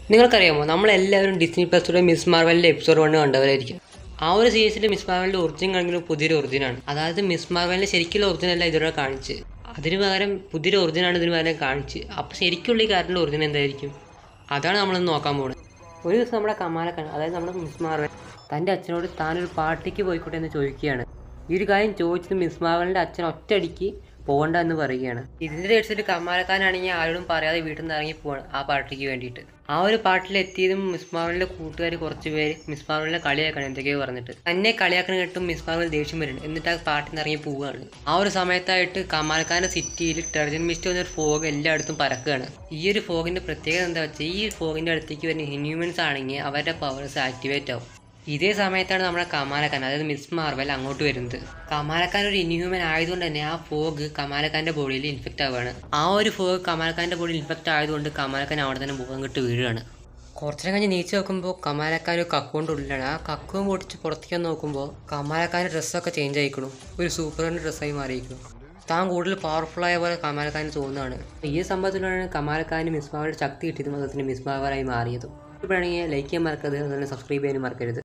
നിങ്ങൾക്കറിയാമോ നമ്മളെല്ലാവരും ഡിസ്നി പ്ലസിലൂടെ മിസ് മാർവലിൻ്റെ എപ്പിസോഡ് വണ്ണ് കണ്ടവരായിരിക്കും ആ ഒരു സീരീസിൽ മിസ് മാർവലിൻ്റെ ഒറിജിൻ കാണിക്കുന്ന പുതിയൊരു ഒറിജിനാണ് അതായത് മിസ് മാർവലിൻ്റെ ശരിക്കുള്ള ഒറിജിൻ അല്ല ഇതുവരെ കാണിച്ച് അതിന് പകരം പുതിയൊരു ഒറിജിനാണ് ഇതിന് പകരം കാണിച്ച് അപ്പോൾ ശരിക്കുള്ള ഈ കാര്യത്തിൻ്റെ ഒറിജിൻ എന്തായിരിക്കും അതാണ് നമ്മളിന്ന് നോക്കാൻ പോകുന്നത് ഒരു ദിവസം നമ്മുടെ കമാലക്കാൻ അതായത് നമ്മുടെ മിസ് മാർവൽ തൻ്റെ അച്ഛനോട് താനൊരു പാർട്ടിക്ക് പോയിക്കോട്ടെ എന്ന് ചോദിക്കുകയാണ് ഈ ഒരു കാര്യം ചോദിച്ചത് മിസ് മാർവലിൻ്റെ അച്ഛൻ ഒറ്റയടിക്ക് പോകണ്ട എന്ന് പറയുകയാണ് ഇതിൻ്റെ രക്ഷത്തിൽ കമാലക്കാനാണെങ്കിൽ ആരോടും പറയാതെ വീട്ടിൽ നിന്ന് ഇറങ്ങി പോവാണ് ആ പാർട്ടിക്ക് വേണ്ടിയിട്ട് ആ ഒരു പാർട്ടിൽ എത്തിയതും മിസ് മാർവലിൻ്റെ കൂട്ടുകാർ കുറച്ച് പേര് മിസ് മാർവലിനെ കളിയാക്കണം എന്തൊക്കെയോ പറഞ്ഞിട്ട് തന്നെ കളിയാക്കണ കേട്ടും മിസ് മാർവൽ ദേഷ്യം വരുന്നുണ്ട് എന്നിട്ട് ആ പാർട്ടിൽ നിന്ന് ഇറങ്ങി പോവുകയാണ് ആ ഒരു സമയത്തായിട്ട് കമാലക്കാരുടെ സിറ്റിയിൽ ടെർജൻ മിസ്റ്റ് എന്നൊരു ഫോഗ് എല്ലായിടത്തും പരക്കുകയാണ് ഈ ഒരു ഫോഗിൻ്റെ പ്രത്യേകത എന്താ വെച്ചാൽ ഈ ഫോഗിൻ്റെ അടുത്തേക്ക് വരുന്ന ഇൻഹ്യൂമൻസ് ആണെങ്കിൽ അവരുടെ പവേഴ്സ് ആക്ടിവേറ്റ് ആവും ഇതേ സമയത്താണ് നമ്മുടെ കമാലക്കാൻ അതായത് മിസ് മാർവൽ അങ്ങോട്ട് വരുന്നത് കമാലക്കാൻ ഒരു ഇൻഹ്യൂമൻ ആയതുകൊണ്ട് തന്നെ ആ ഫോഗ് കമാലക്കാന്റെ ബോഡിയിൽ ഇൻഫെക്റ്റ് ആവുകയാണ് ആ ഒരു ഫോഗ് കമാലക്കാന്റെ ബോഡിയിൽ ഇൻഫെക്റ്റ് ആയതുകൊണ്ട് കമാലക്കാൻ അവിടെ തന്നെ മുഖം കിട്ട് വീഴുകയാണ് കുറച്ചു കഴിഞ്ഞ് നീച്ച് നോക്കുമ്പോൾ കമാലക്കാൻ ഒരു കക്കുകൊണ്ട് ഉള്ളിലാണ് ആ കക്കുവും പൊടിച്ച് പുറത്തേക്ക് നോക്കുമ്പോൾ കമാലക്കാൻ്റെ ഡ്രസ്സൊക്കെ ചേഞ്ച് ആയിക്കണു ഒരു സൂപ്പറിൻ്റെ ഡ്രസ്സായി മാറിയിരിക്കുന്നു താൻ കൂടുതൽ പവർഫുൾ ആയ പോലെ കമാലക്കാന് തോന്നുകയാണ് ഈ സംഭവത്തിലാണ് കമാലക്കാന് മിസ് മാവയുടെ ശക്തി കിട്ടിയതും അതുപോലെ തന്നെ മിസ് മാവറായി മാറിയതും ഇപ്പോഴാണെങ്കിൽ ലൈക്ക് ചെയ്യാൻ മറക്കരുത് അതുപോലെ സബ്സ്ക്രൈബ് ചെയ്യാനും മറക്കരുത്